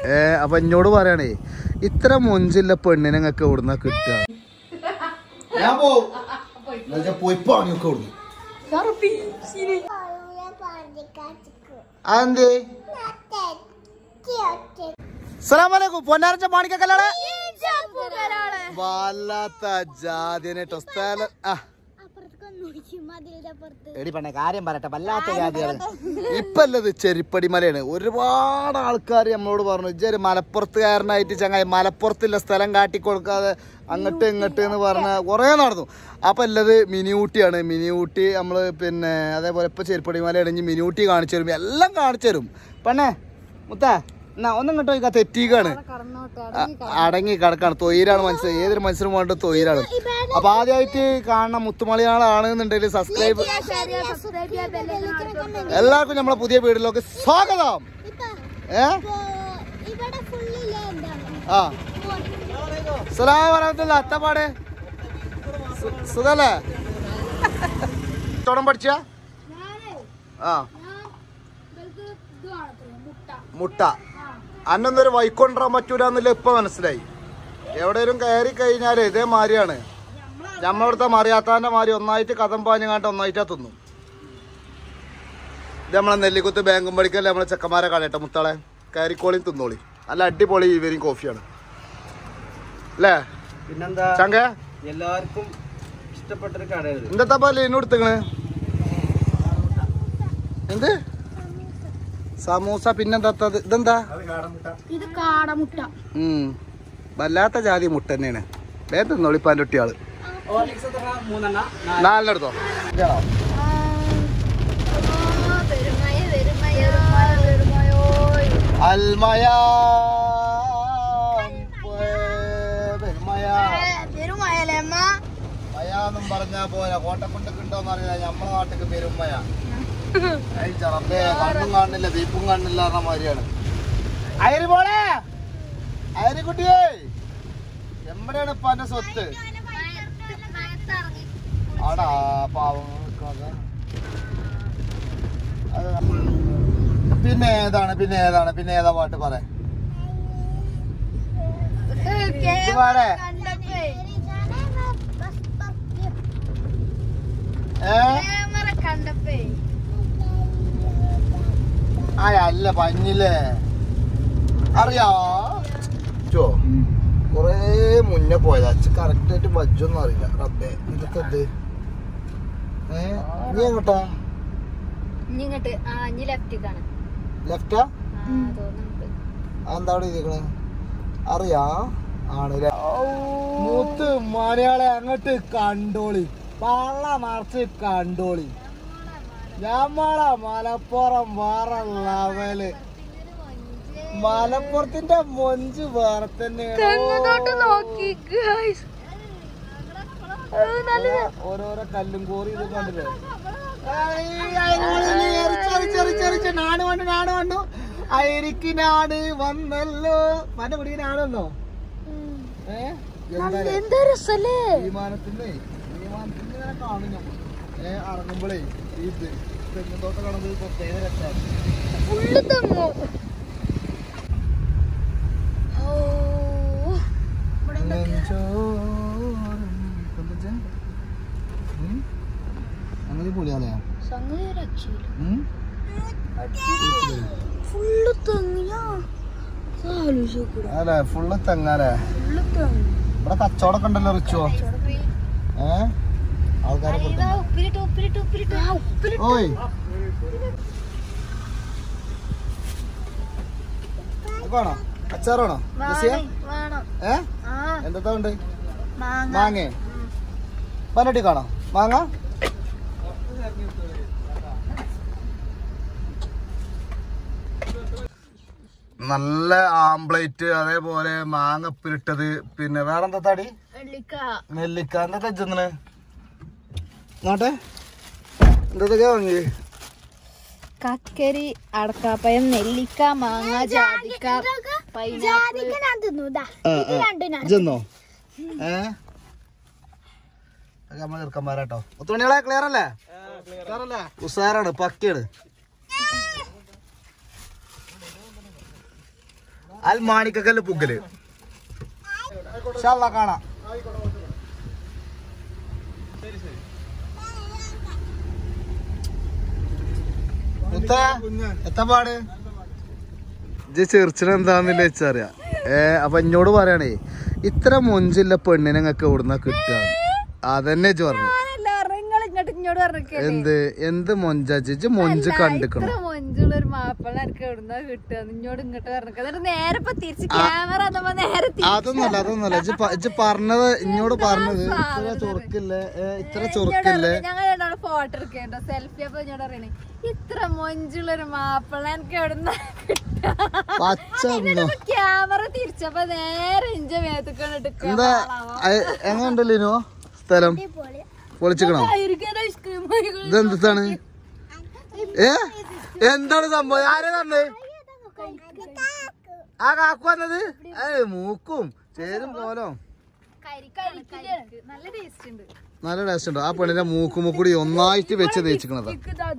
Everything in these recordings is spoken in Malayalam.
ഏ അപ്പൊ എന്നോട് പറയണേ ഇത്ര മൊഞ്ചില്ല പെണ്ണിനെ നിങ്ങൾക്ക് എവിടുന്ന കിട്ടുക ഞാൻ പോവും എന്നുവെച്ചാ പോയി പണിയൊക്കെ കൊടുക്കും അതെന്തേ സലാമലൈക്കും പൊന്നാരച്ച മാണിക്കല്ലാണ് വല്ലാത്ത ജാതിനെ ടൊസ്താല ആ എടി പെണ്ണെ കാര്യം പറയട്ടെ വല്ലാത്ത ജാതിയാണ് ഇപ്പല്ലത് ചെരിപ്പടി മലയാണ് ഒരുപാട് ആൾക്കാർ നമ്മളോട് പറഞ്ഞു ഇജ്ജൊരു മലപ്പുറത്തുകാരനായിട്ട് ചങ്ങായി മലപ്പുറത്തുള്ള സ്ഥലം കാട്ടിക്കൊടുക്കാതെ അങ്ങോട്ട് ഇങ്ങോട്ട് എന്ന് പറഞ്ഞ കുറേ നടന്നു അപ്പം ഉള്ളത് മിനി ഊട്ടിയാണ് മിനി ഊട്ടി നമ്മൾ പിന്നെ അതേപോലെ ഇപ്പം ചെരിപ്പടി മല ഇടഞ്ഞ് മിനി ഊട്ടി കാണിച്ചു തരും എല്ലാം കാണിച്ചു തരും പെണ്ണേ മുത്താ എന്നാ ഒന്നും കേട്ടോ ഇക്ക തെറ്റീക്കാണ് അ- അടങ്ങി കിടക്കാണ് തൊയിലാണ് മനസ്സിലായി ഏതൊരു മനുഷ്യനും വേണ്ട തൊയിലാണ് അപ്പൊ ആദ്യമായിട്ട് കാണുന്ന മുത്തുമലയാളാണെന്നുണ്ടെങ്കിൽ സബ്സ്ക്രൈബ് എല്ലാവർക്കും നമ്മളെ പുതിയ വീടിലേക്ക് സ്വാഗതം ഏ ഇവിടെ ഫുള്ളിലെ എന്താണ് ആ സലാം വരഹത്തുള്ള അത്തപ്പാടെ സു- സുഖല്ലേ ചോടം പഠിച്ച ആ മുട്ട അന്നൊന്നൊരു വൈക്കൊണ്ടാൻ പറ്റൂലെന്നില്ല ഇപ്പൊ മനസ്സിലായി എവിടെയും കയറി കഴിഞ്ഞാല് ഇതേ മാരിയാണ് നമ്മളവിടുത്തെ മറിയാത്താന്റെ മാരി ഒന്നായിട്ട് കഥം പാഞ്ഞങ്ങാണ്ട് ഒന്നായിട്ടാ തിന്നും ഇത് നമ്മളെ നെല്ലിക്കുത്ത് ബാങ്കും പഠിക്കല്ലേ നമ്മളെ ചെക്കന്മാരെ കളയട്ടെ മുത്താളെ കയറിക്കോളിയും തിന്നോളി നല്ല അടിപൊളി ഈവനിങ് കോഫിയാണ് അല്ലേ പിന്നെന്താ ചങ്ക എല്ലാവർക്കും ഇഷ്ടപ്പെട്ടൊരു കടയത് എന്താ പോലെ ഇന്നു എടുത്തങ്ങള് എന്ത് സമൂസ പിന്നെന്താ ഇത്? ഇതെന്താ ഇത് കാടമുട്ട ഉം വല്ലാത്ത ജാതി മുട്ട തന്നെയാണ് വേഗം തിന്നോളി ഇപ്പാൻ്റെ കുട്ടിയാള് മൂന്നെണ്ണ നാലിനെടുത്തോ വെറുമയ വെറുമയ വെറുമയോ അൽമയ പെരുമയ വെറുമയല്ലേ അമ്മ മയാന്നും പറഞ്ഞാ പോരാ കോട്ടക്കുണ്ടൊക്കെ ഉണ്ടോന്ന് അറിയില്ല നമ്മളെ നാട്ടിക്ക് പെരുമയ ഏയ് ചെറപ്പേ കണ്ണും കാണുന്നില്ല ദീപ്പും കാണുന്നില്ല പറഞ്ഞ മാതിരിയാണ് അയരി പോളെ അയരിക്കുട്ടിയേ എവിടെയാണ് ഇപ്പൊ എന്റെ സ്വത്ത് ആടാ പാവങ്ങൾക്ക് അതാ. അത് പിന്നെ ഏതാണ് പിന്നെ ഏതാണ് പിന്നെ ഏതാ പാട്ട് പറ ഇത് പാടേ ഏ കണ്ടപ്പേ ആ അല്ല പഞ്ഞില്ലേ അറിയാ ചോ കൊറേ മുന്നേ പോയതാ അച്ഛ കറക്റ്റ് ആയിട്ട് ബജ്ജൊന്നും അറിയില്ല റബ്ബേ ഇതൊക്കെ എന്ത് ഏ നീ എങ്ങോട്ടാ ഇനി ഇങ്ങോട്ട് ആ ഇനി ലെഫ്റ്റിക്കാണ് ലെഫ്റ്റാ ആ തോന്നുന്നുണ്ട് അതെന്താ അവിടെ ഇരിക്കണേ അറിയാ ആണല്ലേ മൂത്ത് മലയാളെ അങ്ങോട്ട് കണ്ടോളി പള്ള മറച്ച് കണ്ടോളി ഞമ്മളെ മലപ്പുറം വേറെ ലെവല് മലപ്പുറത്തിന്റെ മൊഞ്ച് വേറെ തന്നെയാണ് നോക്കി ഓരോരോ കല്ലും കോറി ഇത് കണ്ടില്ലേ നാട് വണ്ടു നാട് വണ്ടു അയരിക്ക് നാട് വന്നല്ലോ പന്റെ പിടിക്ക് നാടെന്നോ ഏ എന്താ എന്താ രസല്ലേ വിമാനത്തിന്റെ വിമാനത്തിന്റെ ഇങ്ങനെ കാണും നമ്മൾ ഏ ഇറങ്ങുമ്പോഴേ ഈ ഇത് തെങ്ങുതോട്ടം കാണുമ്പോൾ പ്രത്യേക രസമാണ് ഫുള്ള് തെങ്ങോ ഓ അങ്ങനെ പൊളിയാലേ സംഗതി രക്ഷയില്ല ഫുള്ള് തെങ്ങിയാ ആലോചിക്കൂടാ അല്ലേ ഫുള്ള് തെങ്ങാലേ ഫുള്ള് തെങ്ങ് ഇവിടെ കച്ചവടമൊക്കെ ഉണ്ടല്ലോ റിച്ചോ ഏ ആൾക്കാരെ ഇതാ ഉപ്പിലിട്ട് ഉപ്പിലിട്ട് ഉപ്പിലിട്ട് ആ ഉപ്പിലിട്ട് ഓയ് വേണോ അച്ചാറാണോ ജെസ്സിയെ? വേണം ഏ ആ എന്താ ഉണ്ട് മാങ്ങ മാങ്ങേ പനട്ടി കാണോ മാങ്ങ നല്ല ആംപ്ലേറ്റ് അതേപോലെ മാങ്ങ ഉപ്പിലിട്ടത് പിന്നെ വേറെന്താ തടി വെള്ളിക്ക നെല്ലിക്ക എന്താ തെച്ചെന്ന് നോട്ടെ എന്തൊക്കെ വാങ്ങി കക്കരി അടക്കാപ്പയം നെല്ലിക്ക മാങ്ങ ജാതിക്ക പൈനാപ്പിൾ ചെന്നോ ഏ നമ്മൾ ചെറുക്കന്മാരാട്ടോ ഒത്തുമണികളെ ക്ലിയർ അല്ലേ ക്ലിയർ അല്ലേ ഉസാറാണ് പക്കയാണ് അൽ മാണിക്കക്കല്ല് പുകല് ഇൻഷാ അല്ലാ കാണാം മുത്തേ, എത്താ പാട് ഇജ്ജ് ചെറിച്ചിന് എന്താന്നില്ല വെച്ചറിയാ ഏ അപ്പൊ എന്നോട് പറയണേ ഇത്ര മൊഞ്ചില്ല പെണ്ണിനെ ഞങ്ങൾക്ക് എവിടുന്ന കിട്ടുക അതന്നെ ഇജ്ജ് പറഞ്ഞു നിങ്ങൾ ഇങ്ങോട്ട് ഇങ്ങോട്ട് പറഞ്ഞേ എന്ത് എന്ത് മൊഞ്ചാ ഇജ്ജ് മൊഞ്ച് കണ്ടിക്കണം ഇത്ര മൊഞ്ചുള്ള ഒരു മാപ്പിള എനിക്ക് എവിടുന്നാ കിട്ടുക ഇങ്ങോട്ട് ഇങ്ങോട്ട് പറഞ്ഞ എന്നിട്ട് നേരെ ഇപ്പൊ തിരിച്ച് ക്യാമറ നമ്മ നേരെ തിരിച്ച് അതൊന്നല്ല അതൊന്നല്ല ഇജ്ജ് പ- ഇജ്ജ് പറഞ്ഞത് ഇന്നോട് പറഞ്ഞത് ഇത്ര ചൊറുക്കില്ലേ ഏ, ഇത്ര ചൊറുക്കില്ലേ ഞങ്ങൾ രണ്ടാളും ഫോട്ടോ എടുക്കേണ്ട സെൽഫി അപ്പൊ ഇങ്ങോട്ട് പറയണേ ഇത്ര മൊഞ്ചുള്ള ഒരു മാപ്പിള എനിക്ക് എവിടുന്നാ പച്ച ഒന്നോ. ക്യാമറ തിരിച്ചപ്പോ നേരെ ഇഞ്ച മേത്തക്കൊണ്ട് എന്താ അയ്- എങ്ങനെയുണ്ട് ലിനോ സ്ഥലം പൊളിച്ചിക്കണോ ഇതെന്താണ് ഏ എന്താണ് സംഭവം ആരെ തന്നെ ആ കാക്കു വന്നത് ഏ മൂക്കും ചേരും കോലം നല്ല ടേസ്റ്റ് ഉണ്ട് നല്ല ടേസ്റ്റ് ഉണ്ടോ ആ പെണ്ണിന്റെ മൂക്കുമ്പോ കൂടി ഒന്നായിട്ട് വെച്ച് തേച്ചിക്കണതാ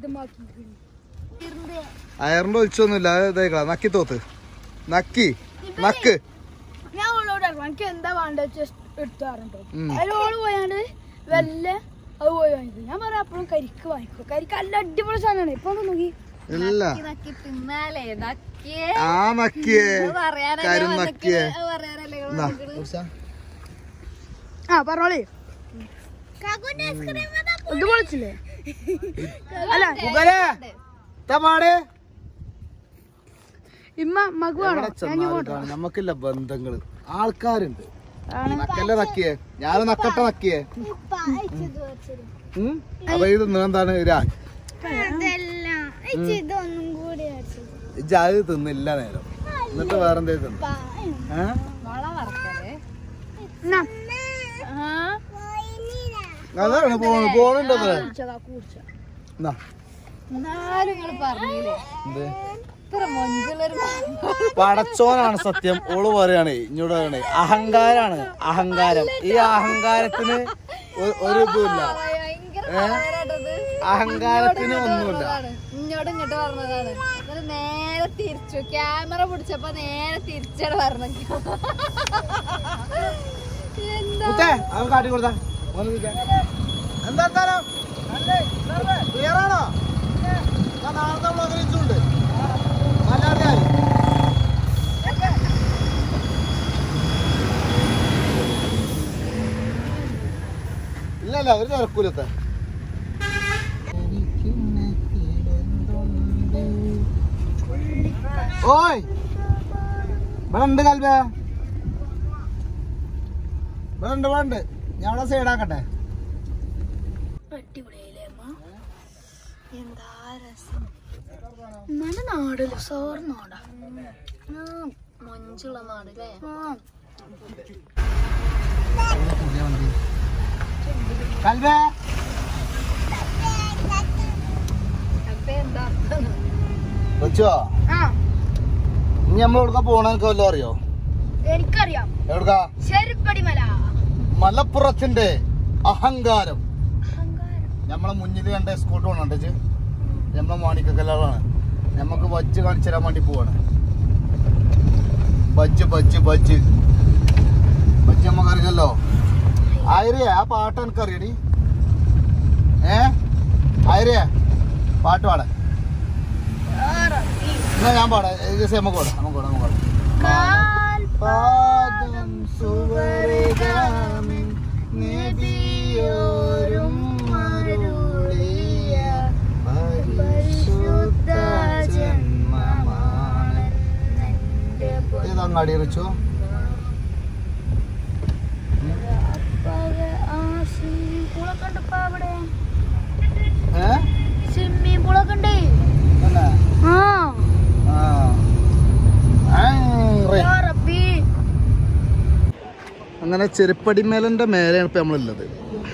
അയറിന്റെ ഒളിച്ചൊന്നുമില്ല അത് ഇതായിക്കളാ നക്കി തോത്ത് നക്കി നക്ക് ഞാൻ അവളോട് പറഞ്ഞു എനിക്ക് എന്താ വേണ്ടത് എടുത്തു പറഞ്ഞിട്ടോ ഉം. അതിലോള് പോയാണ്ട് വല്ല അത് പോയി വാങ്ങിക്കും ഞാൻ പറയാം അപ്പോഴും കരിക്ക് വാങ്ങിക്കും കരിക്ക് നല്ല അടിപൊളി സാധനമാണ് ഇപ്പൊ ഒന്ന് നോക്കി ഇല്ല നക്കി തിന്നാലേ നക്കിയേ ആ നക്കിയേ അത് പറയാനല്ലേ കരും വന്നിക്കണ്. നക്കിയേ അത് പറയാനല്ലേ ഇങ്ങള് എന്നാ, വന്നിക്കണ്. കുടിച്ചാ? ആ പറഞ്ഞോളി ഇത് പൊളിച്ചില്ലേ അല്ല പുകലേ, ഇതാ പാട്. ഇമ്മ മകു വേണോ എവിടെ ചെന്നാലും കാണും. നമുക്കില്ല ബന്ധങ്ങള് ആൾക്കാരുണ്ട് നക്കല്ലേ നക്കിയേ ഞാൻ നക്കട്ടെ നക്കിയേ ഉം? അപ്പൊ ഇത് എന്താണ് രാജ് ഇതൊന്നും കൂടി ഇജ്ജ് അത് തിന്നില്ല നേരം എന്നിട്ട് വേറെ എന്തേലും തിന്നു ഏ? മുള വറുത്തത് ആ അതാണ് പോണ് പോണുണ്ടത് കുടിച്ച എന്നാ എന്നാലും നിങ്ങള് പറഞ്ഞില്ലേ എന്ത് ഇത്ര മൊഞ്ചുള്ളൊരു പടച്ചോനാണ് സത്യം ഓള് പറയണേ ഇങ്ങോട്ട് പറയണേ അഹങ്കാരാണ് അഹങ്കാരം ഈ അഹങ്കാരത്തിന് ഒ- ഒരു ഇതുമില്ല ഭയങ്കര പവറായിട്ടത്. അഹങ്കാരത്തിന് ഒന്നുമില്ല പറഞ്ഞതാണ്. ഇങ്ങോട്ട് ഇങ്ങോട്ട് പറഞ്ഞതാണ് എന്നിട്ട് നേരെ തിരിച്ചു ക്യാമറ പിടിച്ചപ്പോ നേരെ തിരിച്ചാണ് പറഞ്ഞത് എന്താ മുത്തേ അത് കാട്ടി കൊടുത്താ ഒന്ന് നിൽക്ക്. എന്താ സ്ഥലം ക്ലിയർ ആണോ ഞാൻ നാളത്തെ ബ്ലോഗിൽ ഇച്ചുണ്ട് മലയാളിയായി ഇല്ലല്ല ഒരു തിരക്കൂലത്തെ ഓയ് ഇവിടെ ഉണ്ട് കൽവേ ഇവിടെ ഉണ്ട് ഇവിടെ ഉണ്ട് ഞാൻ അവിടെ സൈഡാക്കട്ടെ അടിപൊളിയായില്ലേ അമ്മ എന്താ രസം നല്ല നാടല്ലോ സോർ നാടാ മൊഞ്ചുള്ള നാട് അല്ലേ ആ കൽവേ അപ്പൊ എന്താ വെച്ചോ ആ ഇനി നമ്മൾ എവിടുക്ക പോണ എനിക്ക് വല്ലതും അറിയോ എനിക്കറിയാം എവിടുക്ക ചെരുപ്പടിമല മലപ്പുറത്തിന്റെ അഹങ്കാരം നമ്മളെ മുന്നിൽ കണ്ട സ്കൂട്ട് പോകണുണ്ട് നമ്മളെ മാണിക്കക്കല്ലാണ് നമുക്ക് ബജ്ജ് കാണിച്ചു തരാൻ വേണ്ടി പോവാണ് ബജ്ജ് ബജ്ജ് ബജ്ജ് ബജ്ജ് നമുക്ക് അറിയാലോ ആയിരേ ആ പാട്ട് എനിക്കറിയടി ഏ ആയിരേ പാട്ട് പാടാ എന്നാ ഞാൻ പാടാം ഏ, ജെസ്സി, നമുക്ക് പാടാം നമുക്ക് പാടാം നമുക്ക് പാടാം പാദം സുവരികാമിൻ നബിയോരും അരുളിയ പരിശുദ്ധ ജന്മമാണ് ഏതങ്ങാടി റിച്ചോ സ്വിമ്മിംഗ് പൂളൊക്കെ ഉണ്ട് ഇപ്പൊ അവിടെ ഏ സ്വിമ്മിംഗ് പൂളൊക്കെ ഉണ്ട് തന്നെ ആ ആ ആറ്. യാ റബ്ബി അങ്ങനെ ചെരുപ്പടിമേലന്റെ മേലെയാണ് ഇപ്പൊ നമ്മളുള്ളത്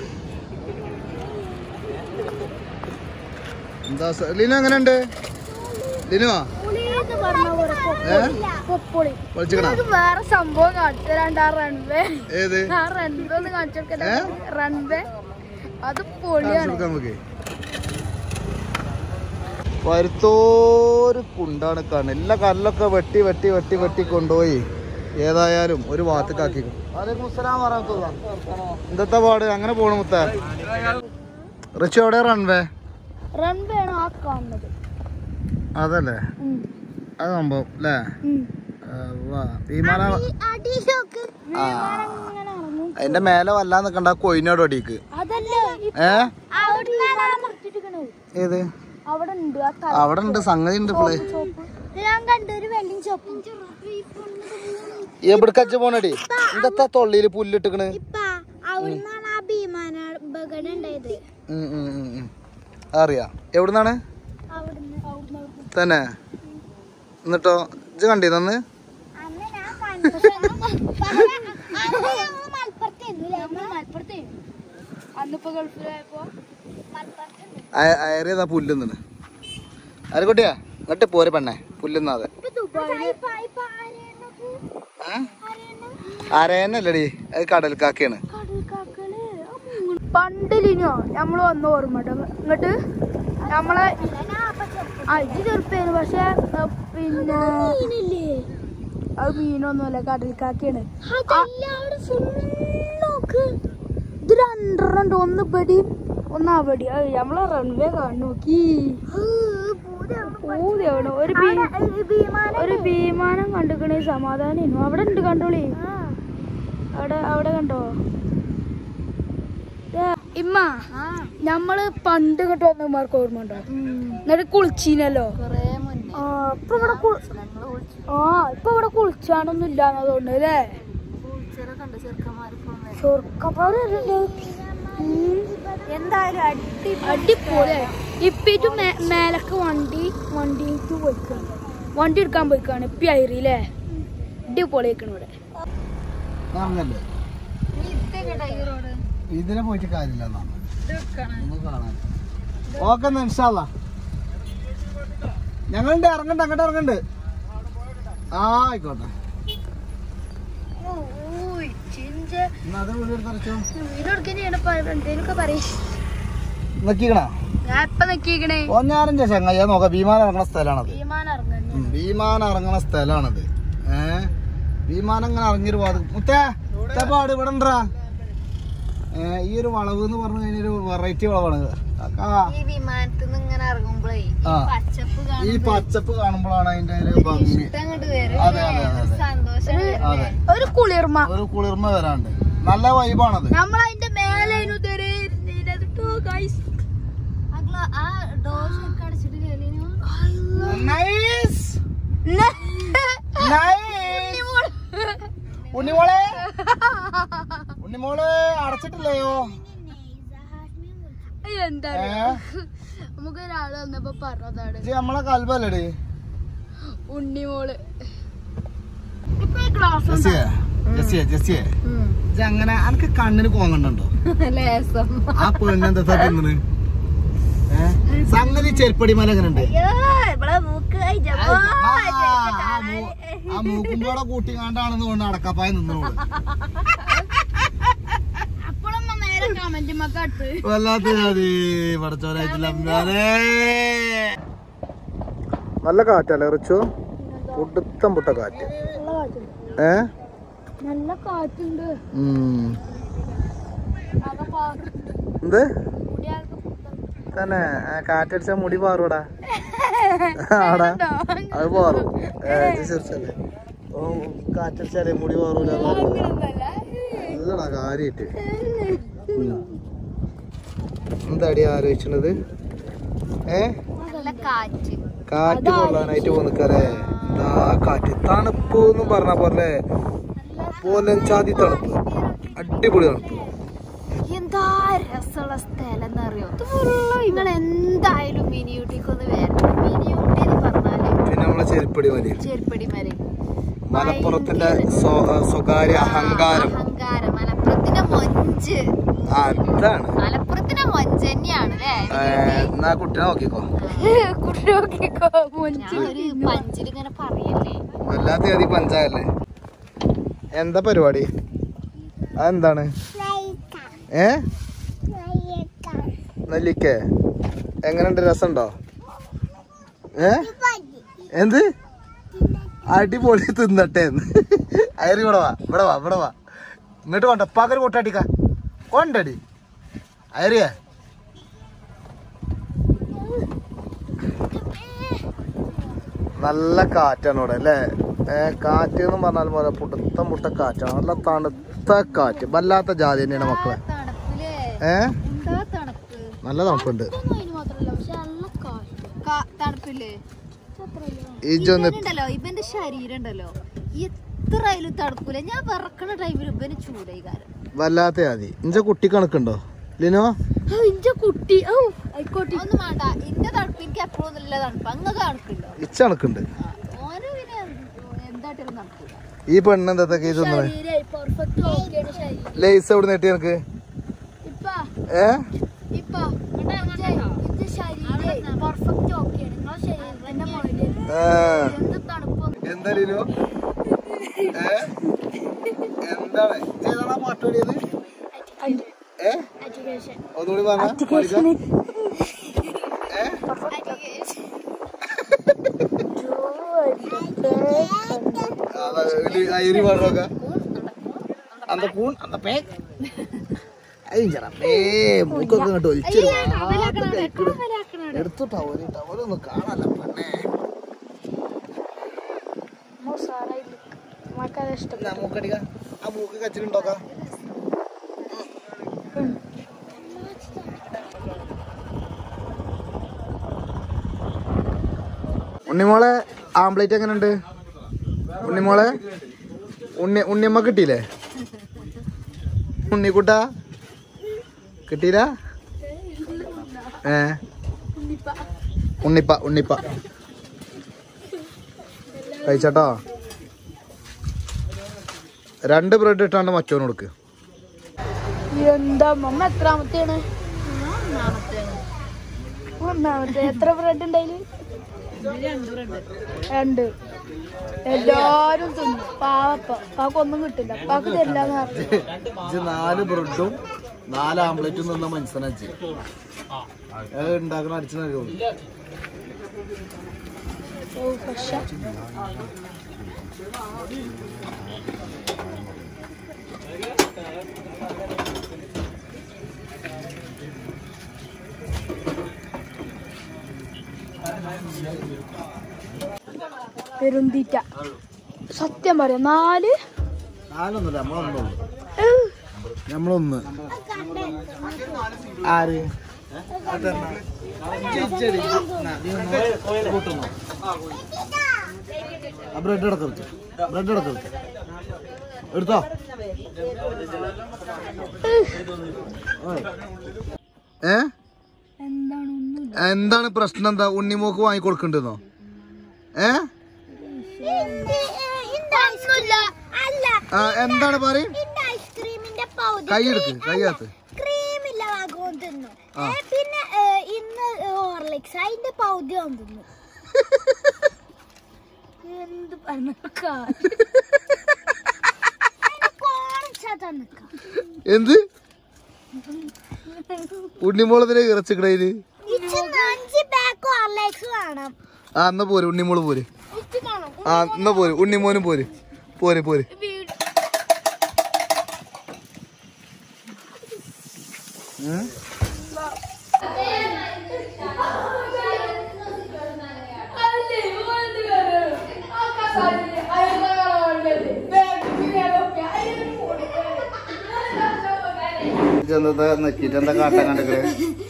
എന്താ സ- ലിനു എങ്ങനെയുണ്ട് ലിനുവാ പുളിന്ന് പറഞ്ഞ പോലെ ഏ പൊപ്പൊളി പൊളിച്ചിക്കണ നമുക്ക് വേറെ സംഭവം കാണിച്ചു തരാണ്ട് ആ റൺവേ ഏത് ആ റൺവേ ഒന്ന് കാണിച്ചു കൊടുക്കല്ലേ ഏ? റൺവേ അത് കാണിച്ചു പൊളിയാണ് കൊടുക്കാം നമുക്ക് പരുത്തോരു കുണ്ടാണ് കാണുന്നത് എല്ലാ കല്ലൊക്കെ വെട്ടി വെട്ടി വെട്ടി വെട്ടി കൊണ്ടുപോയി ഏതായാലും ഒരു ഭാഗത്തേക്കാക്കി എന്തത്തെ പാട് അങ്ങനെ പോണു മുത്ത റിച്ച് എവിടെ റൺവേ റൺവേ ആണ് ആ കാണുന്നത് അതല്ലേ ഉം. അത് സംഭവം അല്ലേ ഉം. വിമാന അടിയിലൊക്കെ ആ ഇങ്ങനെ ഇറങ്ങും അതിന്റെ മേലെ വല്ലാൻ നിക്കണ്ട കൊയിനോട് അടിക്ക് അതല്ല ഏ നിർത്തിട്ടിരിക്കണേ ഏത് അവിടെ ഉണ്ട് ആ തല അവിടെ ഉണ്ട് സംഗതി ഉണ്ട് ഇപ്പള് ചോപ്പ് ഞാൻ കണ്ടു ഒരു വെള്ളിയും ചോപ്പും എവിടക്കച്ച പോണടി എന്താ തൊള്ളിയില് പുല്ലിട്ടിക്കണ് അവിടുന്നാണ് ആ ഭീമാന അപകടം ഉണ്ടായത് ഉം, ഉം, ഉം, ഉം. അറിയാം എവിടുന്നാണ് അവിടുന്ന് അവിടുന്ന് തന്നെ എന്നിട്ടോ ഇജ്ജ് കണ്ടിന്ന് അന്ന് ഞാൻ കണ്ടു പക്ഷെ മലപ്പുറത്തായിരുന്നു മലപ്പുറത്തായിരുന്നു അന്നിപ്പോ ഗൾഫിലായപ്പോ മലപ്പുറത്തുണ്ട് അയറിയതാ പുല്ലുന്നിന് അരക്കുട്ടിയാ എന്നിട്ട് പോരെ പെണ്ണെ പുല്ലുന്നാതെ ഇപ്പൊ ദുബായില് ഏ? അരയനല്ലടി അത് കടൽക്കാക്കയാണ് പണ്ടിലിനോ നമ്മള് വന്ന ഓർമ്മ ഇങ്ങോട്ട് നമ്മളെ ആ ഇത് ചെറുപ്പേന് പക്ഷെ ആ, പിന്നെ അത് മീനൊന്നുമല്ല കടൽക്കാക്കയാണ് ഇത് രണ്ടെണ്ണം ഉണ്ട് ഒന്ന് ഇവിടെയും ഒന്ന് അവിടെ നമ്മളെ റൺവേ കാണു നോക്കി പൂതിയാവണം ഒരു ബീ- ഒരു വിമാനം കണ്ടുക്കണേ സമാധാനം അവിടെ ഉണ്ട് കണ്ടോളി അവിടെ അവിടെ കണ്ടോ ദേ, ഇമ്മ നമ്മള് പണ്ട് ഇങ്ങോട്ട് വന്നമാർക്ക് ഓർമ്മ ഉണ്ടോ എന്നിട്ട് കുളിച്ചീനല്ലോ കൊറേ മുന്നേ ആ ഇപ്പൊ ഇവിടെ കു- ഞങ്ങള് വിളിച്ചു ആ ഇപ്പൊ ഇവിടെ കുളിച്ചാണൊന്നും ഇല്ലാന്ന് തോന്നുന്നു അല്ലേ വിളിച്ചതൊക്കെ ഉണ്ട് ചെറുക്കന്മാർ ചൊർക്കപ്പാടുണ്ട് എന്തായാലും അടി അടിപൊളി ഇപ്പിട്ട് മേലക്ക് വണ്ടി വണ്ടിക്ക് പോയിക്കാണ് വണ്ടി എടുക്കാൻ പോയിക്കാണ് ഇപ്പി ഐറിയില്ലേ അടിപൊളി ആയിക്കണ് ഇവിടെ പറഞ്ഞല്ലേ ഇതൊക്കെ ഈ റോഡ് ഇതിനെ പോയിട്ട് കാര്യമില്ല എന്നാണ് ഇതൊക്കെയാണ് നിങ്ങൾ കാണാൻ ഓക്കെ എന്നാ ഇൻഷാല്ല ഞങ്ങളുണ്ട് ഇറങ്ങണ്ട് അങ്ങോട്ട് ഇറങ്ങണ്ട് ആ ആയിക്കോട്ടെ എന്നാ അത് വീട് എടുത്തരച്ചോ എന്തേലൊക്കെ പറയും നോക്കിക്കണ ഞാൻ ഇപ്പൊ നിക്കീക്കണേ ഒന്നാരഞ്ച ചങ്ങയ്യ നോക്കാം വിമാനം ഇറങ്ങണ സ്ഥലമാണത് വിമാനം ഇറങ്ങുന്നു ഉം, വിമാനം ഇറങ്ങണ സ്ഥലമാണത് ഏ വിമാനം ഇങ്ങനെ ഇറങ്ങിയൊരു പാട് മുത്തേ മുത്തേ പാട് ഇവിടെ ഉണ്ടാ ഏ ഈ ഒരു വളവ് എന്ന് പറഞ്ഞു കഴിഞ്ഞാൽ ഒരു വെറൈറ്റി വളവാണ് കാക്കാ ഈ വിമാനത്തിൽ നിന്ന് ഇങ്ങനെ ഇറങ്ങുമ്പോഴേ ആ. പച്ചപ്പ് ഈ കാണുമ്പോ പച്ചപ്പ് കാണുമ്പോഴാണ് അതിന്റെ ഒരു ഭംഗി അങ്ങോട്ട് വരും അതെ, അതെ, അതെ, അതെ. സന്തോഷം അതെ ഒരു കുളിർമ ഒരു കുളിർമ വരാണ്ട് നല്ല വൈബാണത് നമ്മൾ അതിന്റെ മേലെ ഇതുവരെ ഇരുന്നിട്ടോ ഗൈസ് ആ ഡോർ ശരിക്കും അടച്ചിട്ട് കയറിയോ നൈസ് ഉണ്ണിമോളെ ഉണ്ണിമോളെ അടച്ചിട്ടില്ലയോ എന്താ ഏ നമുക്ക് ഒരാള് വന്നപ്പോ പറഞ്ഞതാണ് ഇജ്ജ് നമ്മളെ കൽബല്ലടി ഉണ്ണിമോള് ഇപ്പൊ ഈ ക്ലാസ് ജെസ്സിയെ ജെസ്സിയെ ജെസ്സിയെ ഇജ്ജ് അങ്ങനെ അനക്ക് കണ്ണിന് കോങ്ങണ്ടോ ലേസം ആ പെണ്ണെന്താ തിന്നത് ഏ സംഗതി ചെരുപ്പടി മല എങ്ങനെ ഉണ്ട് ഇവിടെ മൂക്ക് ആ മൂക്കുമ്പോടെ കൂട്ടി കാണ്ടാണെന്ന് കൊണ്ട് അടക്കപ്പായ നിന്നോളൂ അപ്പോഴൊന്നും നേരെ കമന്റ് മക്കത്ത് വല്ലാത്ത ജാതി പടച്ചോനായിട്ടില്ല നല്ല കാറ്റല്ലേ റിച്ചു ഒടുത്തം പുട്ട കാറ്റ് ഏ നല്ല കാറ്റുണ്ട് ഉം. ആകെ പാറുണ്ട്. എന്ത് മുടിയാകെ പുത്തൻ. തന്നെ ആ കാറ്റടിച്ച മുടി പാറൂടാ ആടാ അത് പാറും ഏ ഇത് ചിരിച്ചല്ലേ ഓ കാറ്റടിച്ചാലേ മുടി പാറൂല അങ്ങനൊന്നുമല്ല. ഇതാടാ കാര്യായിട്ട് എന്താടി ആലോചിച്ചത് ഏ നല്ല കാറ്റ് കാറ്റ് കൊള്ളാനായിട്ട് പോന്നിക്കല്ലേ എന്താ കാറ്റ് തണുപ്പ് എന്നും പറഞ്ഞ പോലെ പോലെ ചാതി തണുപ്പ് അടിപൊളി തണുപ്പ് എന്താ രസമുള്ള സ്ഥലം എന്നറിയോ നിങ്ങൾ എന്തായാലും മിനി ഊട്ടിക്ക് ഒന്ന് വരണം മിനി ഊട്ടി എന്ന് പറഞ്ഞാല് പിന്നെ നമ്മളെ ചെരുപ്പടി മതി ചെരുപ്പടി മല മലപ്പുറത്തിന്റെ സ്വ- സ്വകാര്യ അഹങ്കാരം അഹങ്കാരം മലപ്പുറത്തിന്റെ മൊഞ്ച് ആ ഇതാണ് മലപ്പുറത്തിന്റെ മൊഞ്ച് തന്നെയാണ് ഏ, എന്നാ കുട്ടിനെ നോക്കിക്കോ കുട്ടികൾക്കൊക്കെ മുൻ- ഞാൻ ഒരു പഞ്ചിലിങ്ങനെ പറയല്ലേ വല്ലാത്ത ജാതി പഞ്ചായല്ലേ എന്താ പരിപാടി അതെന്താണ് ഏ നെല്ലിക്കേ എങ്ങനെയുണ്ട് രസമുണ്ടോ ഏ എന്ത് അടിപൊളി തിന്നട്ടെ എന്ന് അയറി ഇവിടെ വാ ഇവിടെ വാ ഇവിടെ വാ ഇങ്ങോട്ട് കൊണ്ട പകര് കൊട്ടടിക്ക കൊണ്ടടി അയറിയേ നല്ല കാറ്റാണ് ഇവിടെ അല്ലേ ഏ കാറ്റ് എന്ന് പറഞ്ഞാൽ പോലെ പുടുത്ത മുട്ട കാറ്റാണ് നല്ല തണുത്ത കാറ്റ് വല്ലാത്ത ജാതി തന്നെയാണ് മക്കളെ തണുപ്പില്ലേ ഏ എന്താ തണുപ്പ് നല്ല തണുപ്പുണ്ട് ഇതൊന്നും അതിന് മാത്രല്ല പക്ഷെ നല്ല കാറ്റ് തണുപ്പില്ലേ ഈ ജൊന്ന് ഉണ്ടല്ലോ ഇവന്റെ ശരീരം ഉണ്ടല്ലോ എത്ര ആയാലും തണുക്കൂല ഞാൻ വിറക്കണ ടൈമിൽ ഇവന് ചൂടായി കാലം വല്ലാത്ത ജാതി ഇഞ്ച കുട്ടി കണക്കുണ്ടോ ലിനോ ഇഞ്ച കുട്ടി ഓ ആയിക്കോട്ടെ ഒന്നും വേണ്ട ഇന്റെ തണുപ്പ് എനിക്ക് എപ്പോഴും നല്ല തണുപ്പ് അങ്ങ് തണുക്കില്ലോ ഇച്ച കണക്കുണ്ട് ഓന് പിന്നെ എന്തായിട്ടൊരു തണുപ്പില്ല ഈ പെണ്ണ് എന്താ ഈ തിന്നത് ശരീരമായി പെർഫെക്റ്റ് ഓക്കെയാണ് ശരീരം ലേസ് എവിടെ നെട്ടി എനിക്ക് ഇപ്പൊ ഏ ഇപ്പൊ ഇന്റെ ശരീരം പെർഫെക്റ്റ് ഓക്കെയാണ് നിങ്ങളെ ശരീരത്തിന്റെ മുകളിൽ ആ. എന്ത് തണുപ്പ് എന്താ ലിനു ഏ എന്താണ് ഏതാണാ മാറ്റോടിയത് ഏ എഡ്യൂക്കേഷൻ ഒന്നുകൂടി പറഞ്ഞ ഏ അയരി പാടൊക്കെ അന്ത കൂൺ അന്ത പേ അയ്യറേ മൂക്കൊക്കെ ഇങ്ങോട്ട് ഒലിച്ചു എടുത്തു ടവല് ടവലൊന്നും കാണാല്ല പെണ്ണേ മക്കളെ ഇഷ്ടം ഞാൻ മൂക്കടിക്ക ആ മൂക്ക് കച്ചിലുണ്ടോക്ക ഉണ്ണിമോളെ ആംപ്ലേറ്റ് എങ്ങനെയുണ്ട് ഉണ്ണിമോളെ ഉണ്ണി ഉണ്ണിയമ്മ കിട്ടിയില്ലേ ഉണ്ണിക്കുട്ട കിട്ടിയില്ല ഏ ഉണ്ണിപ്പ ഉണ്ണിപ്പ കഴിച്ചട്ടോ രണ്ട് ബ്രെഡ് ഇട്ടാണ്ട് മറ്റോന് കൊടുക്ക് എന്താ മമ്മ എത്രാമത്തെയാണ് ഒന്നാമത്തെ എത്ര ബ്രെഡ് ഉണ്ടായില് രണ്ട് എല്ലാരും തിന്നു പാവപ്പ പാക്കൊന്നും കിട്ടില്ല പാക്ക് തരില്ലാന്ന് പറഞ്ഞു ഇജ്ജ് നാല് ബ്രെഡും നാല് ആംപ്ലേറ്റും നിന്ന മനസ്സിനച്ച് ഉണ്ടാക്കണ അടിച്ചു നൽകും ഓ പക്ഷെ പെരുന്തീറ്റ സത്യം പറയാം നാല് നാലൊന്നുമില്ല നമ്മളൊന്നുള്ളൂ നമ്മളൊന്ന് ആര് ബ്രെഡ് എടുക്കരുത് ബ്രെഡ് എടുക്കരുത് എടുത്തോ ഓയ്. ഏ എന്താണ് ഒന്നും എന്താണ് പ്രശ്നം എന്താ ഉണ്ണിമോക്ക് വാങ്ങി കൊടുക്കണ്ടെന്നോ ഏ അല്ല ആ, എന്താണ് പറയും ഇന്റെ ഐസ്ക്രീമിന്റെ പൗതി കൈയെടുക്ക് കൈയകത്ത് ക്രീമില്ല ഭാഗവും തിന്നു ആ. ഏ, പിന്നെ ഏ, ഇന്ന് ഹോർലിക്സ് അതിന്റെ പൗതി അവൻ തിന്നു എന്ത് പറഞ്ഞ കോണിച്ചാ തന്നിക്ക എന്ത് ഉണ്ണിമോളതിനെ ഇറച്ചിക്കടയില് ഇച്ചിന്ന് അഞ്ച് ബാക്ക് ഹോർലിക്സ് വേണം ആ എന്നാ പോര് ഉണ്ണിമോള് പോര് ആ എന്നാ പോര് ഉണ്ണിമോനും പോര് പോര് പോര് ഉം? ഇതെന്താ നക്കിട്ട് എന്താ കാട്ടാൻ കണ്ടിട്ട്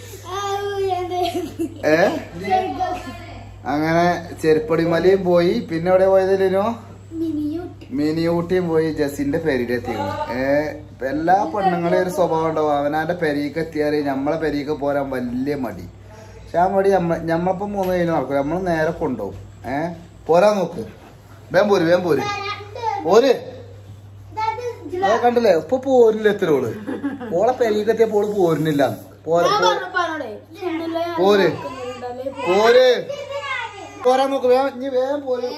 ഏ അങ്ങനെ ചെരുപ്പടി മലയും പോയി പിന്നെ എവിടെ പോയതില്ലോ മിനി ഊട്ടിയും പോയി ജസിന്റെ പെരിയിൽ എത്തിക്കണം ഏ ഇപ്പൊ എല്ലാ പെണ്ണുങ്ങളെയും ഒരു സ്വഭാവം ഉണ്ടാവും അവനാന്റെ പെരീക്ക് എത്തിയാല് നമ്മളെ പെരീക്ക് പോരാൻ വലിയ മടി പക്ഷെ ആ മടി നമ്മ ഞമ്മളിപ്പം മൂന്ന് കഴിഞ്ഞ് നടക്കും നമ്മൾ നേരെ കൊണ്ടുപോകും ഏ പോരാൻ നോക്ക് വേം പോര് വേം പോര് പോര് അത് കണ്ടില്ലേ ഇപ്പൊ പോരില്ല എത്തിരോള് ഓളെ പെരീക്ക് എത്തിയപ്പോ ഓള് പോരുന്നില്ല പോരെ പോ- പോര് പോര് പോരാൻ നോക്ക് വേം ഇനി വേഗം പോര്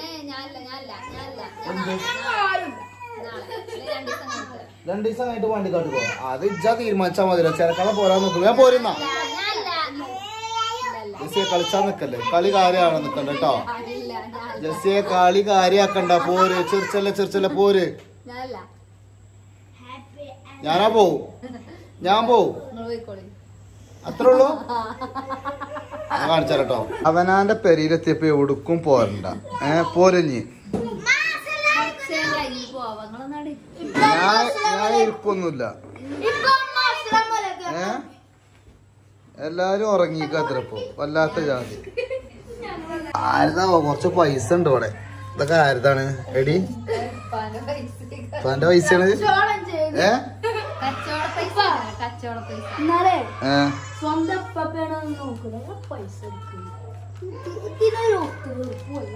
രണ്ടു ദിവസം കഴിഞ്ഞിട്ട് വണ്ടി കാട്ടി പോവാം അത് ഇജ്ജാ തീരുമാനിച്ചാ മതിയല്ലോ ചിലക്കളെ പോരാൻ നോക്കും ഞാൻ പോരുന്ന ജെസ്സിയെ കളിച്ചാൻ നിക്കല്ലേ കളി കാര്യമാണ് നിക്കണ്ട കേട്ടോ ജെസ്സിയെ കളി കാര്യാക്കണ്ട പോര് ചെറിച്ചല്ല ചെറിച്ചല്ല പോര് ഞാനല്ല ഞാനാ പോവും ഞാൻ പോവും നിങ്ങൾ പോയിക്കോളി അത്രേ ഉള്ളൂ ഞാൻ കാണിച്ചാ കേട്ടോ അവനാന്റെ പെരിയിലെത്തിയപ്പോ എവിടുക്കും പോരണ്ട ഏ പോരഞ്ഞ് കുറച്ച് കഴിഞ്ഞ് പോവാം നിങ്ങളൊന്നാടി ഞാൻ ഞാൻ ഇരിക്കൊന്നുമില്ല ഏ എല്ലാരും ഉറങ്ങിക്കത്രപ്പോ വല്ലാത്ത ജാതി ആരുതാവോ കുറച്ച് പൈസ ഉണ്ട് ഇവിടെ ഇതൊക്കെ ആരുതാണ് എടി തന്റെ പൈസയാണ് ഏ കച്ചവട പൈസ കച്ചവട പൈസ എന്നാലേ ഏ സ്വന്തം പപ്പയാണെന്ന് നോക്കില്ല ഞാൻ പൈസ എടുക്കുന്നു. ഇതിനൊരു ഒത്തുതീർപ്പുമില്ല.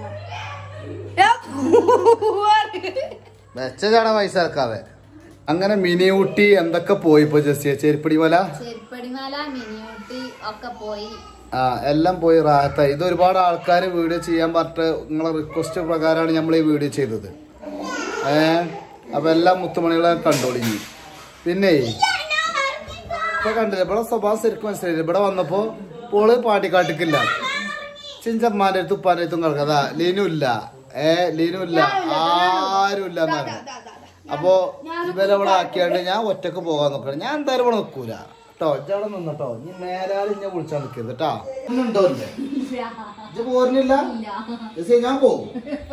വെച്ച ചാട പൈസ ഇറക്കാതെ അങ്ങനെ മിനി ഊട്ടി എന്തൊക്കെ പോയി ഇപ്പൊ ജസ്റ്റ് ചെരുപ്പടി മല ചെരുപ്പടിമല മിനിയൂട്ടി ഒക്കെ പോയി ആ എല്ലാം പോയി റാഹത്തായി ഇത് ഒരുപാട് ആൾക്കാർ വീഡിയോ ചെയ്യാൻ പറഞ്ഞിട്ട് നിങ്ങളെ റിക്വസ്റ്റ് പ്രകാരമാണ് നമ്മൾ ഈ വീഡിയോ ചെയ്തത് ഏ അപ്പൊ എല്ലാം മുത്തുമണികളെ കണ്ടോളിഞ്ഞു പിന്നെ ഇപ്പൊ കണ്ടില്ല ഇവിടെ സ്വഭാവം ശരിക്കും മനസ്സിലായില്ല ഇവിടെ വന്നപ്പോ പോള് പാട്ടിക്കാട്ടിക്കില്ല ചിഞ്ചമ്മാന്റെ അടുത്ത് ഉപ്പാന്റെ അടുത്തും കിടക്കതാ ലീനു ഇല്ല ഏ ലീനു ഇല്ല ആരും ഇല്ല എന്നാണ് അപ്പോ ഇവരെ ഇവിടെ ആക്കിയാണ്ട് ഞാൻ ഒറ്റക്ക് പോകാൻ നോക്കണം ഞാൻ എന്തായാലും ഇവിടെ നിൽക്കൂല കേട്ടോ ഇജ്ജവിടെ നിന്നട്ടോ ഇനി നേരാലും ഇന്നെ വിളിച്ചാൽ നിൽക്കരുത് കേട്ടാ ഇന്നുണ്ടോ ഇല്ലേ ഇജ്ജ് പോരുന്നില്ല ജെസ്സി, ഞാൻ പോവും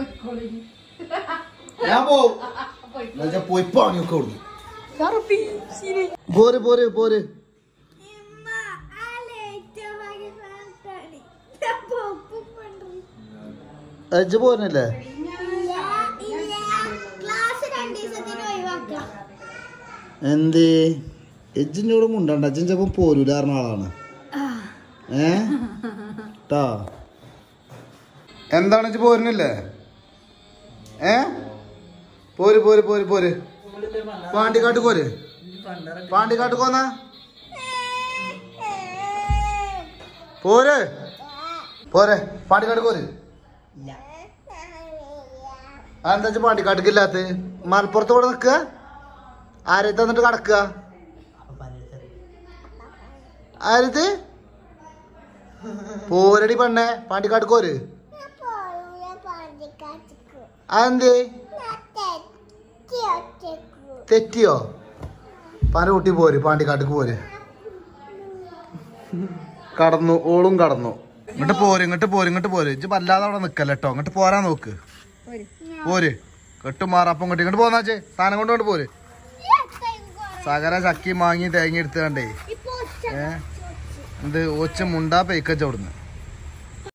ഞാൻ പോവും എന്നുവെച്ചാ പോയി പണിയൊക്കെ കൊടുക്കും പോര് പോര് പോര് അജ്ജ് പോരുന്നില്ലേ എന്തേ എജ്ജിനോട് മുണ്ടണ്ട അജ്ജൻ ചിലപ്പം പോരൂല പറഞ്ഞ ആളാണ് ഏ ട്ടാ എന്താണ് ഇജ്ജ് പോരുന്നില്ലേ ഏ പോര് പോര് പോര് പോര് പാണ്ടിക്കാട്ട് പോര് പാണ്ടിക്കാട്ട് പോന്ന പോര് പോരെ പാണ്ടിക്കാട്ട് പോര് അതെന്താ വെച്ചാ പാണ്ടിക്കാട്ടിക്കില്ലാത്ത മലപ്പുറത്ത് ഇവിടെ നിക്കുക ആരെ തന്നിട്ട് കടക്കുക ആരത് പോരടി പെണ്ണെ പാണ്ടിക്കാട്ട് പോര് അതെന്തേ തെറ്റിയോ പാൻ്റെ കുട്ടി പോര് പാണ്ടിക്കാട്ടിക്ക് പോര് കടന്നു ഓളും കടന്നു ഇങ്ങോട്ട് പോര് ഇങ്ങോട്ട് പോര് ഇങ്ങോട്ട് പോര് ഇജ്ജ് വല്ലാതെ അവിടെ നിക്കല്ല കേട്ടോ ഇങ്ങോട്ട് പോരാൻ നോക്ക് പോര് കെട്ടുമാറപ്പം ഇങ്ങോട്ട് ഇങ്ങോട്ട് പോന്നാച്ചേ സാധനം കൊണ്ട് കൊണ്ട് പോര് സകല ചക്കി മാങ്ങി തേങ്ങ എടുത്തുകൊണ്ടേ ഏ എന്ത് ഒച്ച മുണ്ടാ പെയ്ക്കച്ച അവിടുന്ന്